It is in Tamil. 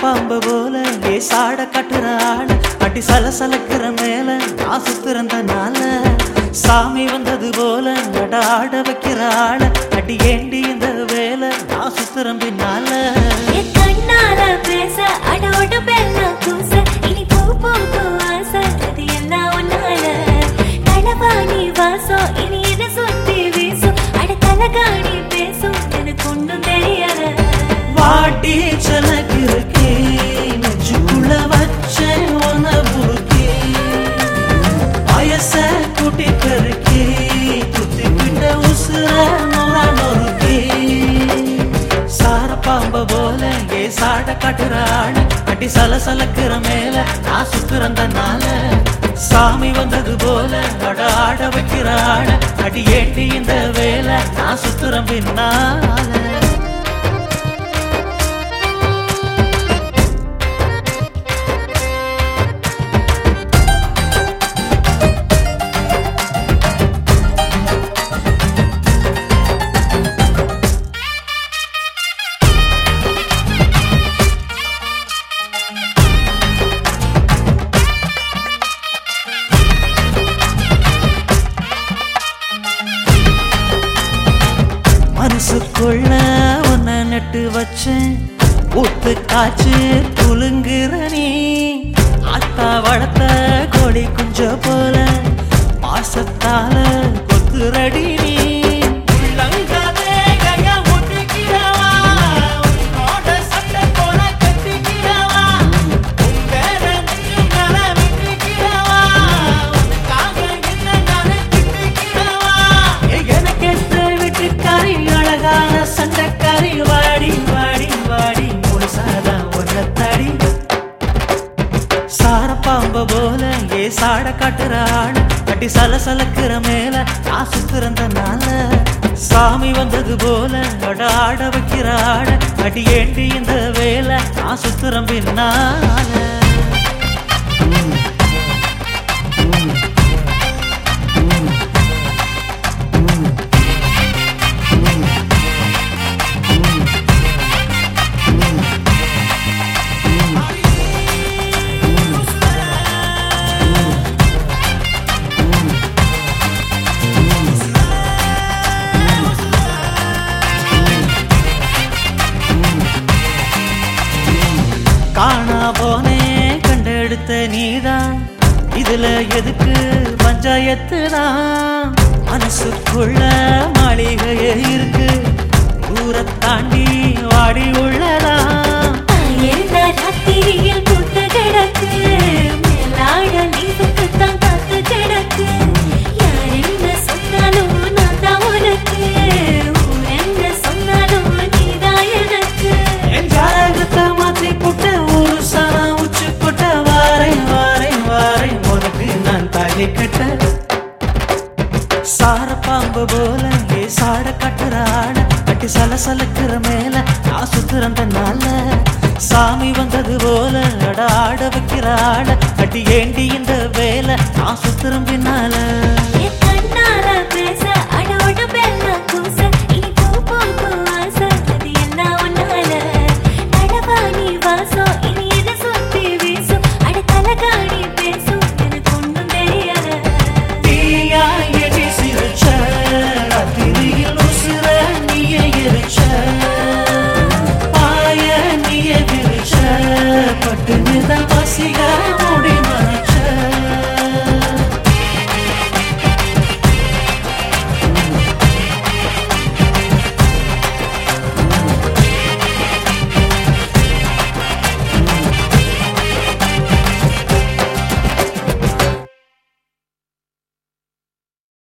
பாம்பு போல ஏ சாட கட்டுற ஆள அடி சலசலக்கிற மேல நான் சுத்துறந்தனால சாமி வந்தது போல அட ஆட வைக்கிற ஆள அடி ஏண்டி இந்த வேலை நான் சுத்துறேன் பின்னால என் கண்ணால பேச அடோட பெல்லாம் கூச இனி பூ பூக்கும் ஆசை அது எல்லாம் உன்னால களவாணி வாசம் இனி இதை சுத்தி வீசும் அட தலகாணி பேசும் எனக்கு ஒன்றும் தெரியல வாட்டி சனக்கு இருக்கே நெஞ்சுக்குள்ள வச்ச உன புருக்கே வயச கூட்டி பெருக்கே குத்தி விட்ட உசுர நொற நொறுக்கே சார பாம்ப போல ஏ சாட காட்டுற ஆள அடி சலசலக்கிற மேல நான் சுத்துறந்தனால சாமி வந்தது போல அட ஆட வைக்கிற ஆள அடி ஏட்டி இந்த வேலை நான் சுத்துறேன் பின்னால மனசுக்குள்ள உன்னை நட்டு வச்சேன் ஊத்து காய்ச்சி குலுங்குற நீ ஆத்தா வளர்த்த கோழி குஞ்ச போல பாசத்தால கொத்துரடி நீ உள்ளங்காதே கைய ஒட்டிக்கிறவா, உன்னோட சட்டை போல கட்டிக்கிறவா, உன் பேர நீயும் நல விட்டுக்கிறவா, உனக்காக என்ன நானே திட்டிக்கிறவா. எனக்கென்ற வீட்டுக்காரி அழகான சண்டைக்காரி வாடி வாடி வாடி முழுசாதான் ஒன்னத்தடி சார பாம்ப போல ஏ சாட காட்டுற ஆள கட்டி சலசலக்கிற மேல நான் சுத்துறந்தனால சாமி வந்தது போல அட ஆட வைக்கிற ஆட அடி ஏண்டி இந்த வேலை நான் சுத்துறேன் பின்னால காணா போனே கண்டெடுத்த நீதான் இதுல எதுக்கு பஞ்சாயத்து தான் மனசுக்குள்ள மாளிகையே இருக்கு ஊரை தாண்டி வாடி உள்ளதான் என்ன ராத்திரியில் பூத்து கிடக்கு மேலாட நீவுக்குத்தான் காத்து கிடக்கு யார் என்ன சொன்னாலும் நான் தான் உனக்கு ஊர் என்ன சொன்னாலும் நீதான் எனக்கு என் ஜாதகத்தை மாத்தி புட்ட ஒரு சனா உச்சு புட்ட வாரேன் வாரேன் வாரேன் உனக்கு நான் தாலி கட்ட சார பாம்பு போல ஏ சாட கட்டுற ஆட கட்டி சலசலக்கிற மேல நான் சுத்துறந்தனால சாமி வந்தது போல அட ஆட வைக்கிற ஆட கட்டி ஏண்டி இந்த வேலை நான் சுத்துறேன் பின்னால என் கண்ணால பேச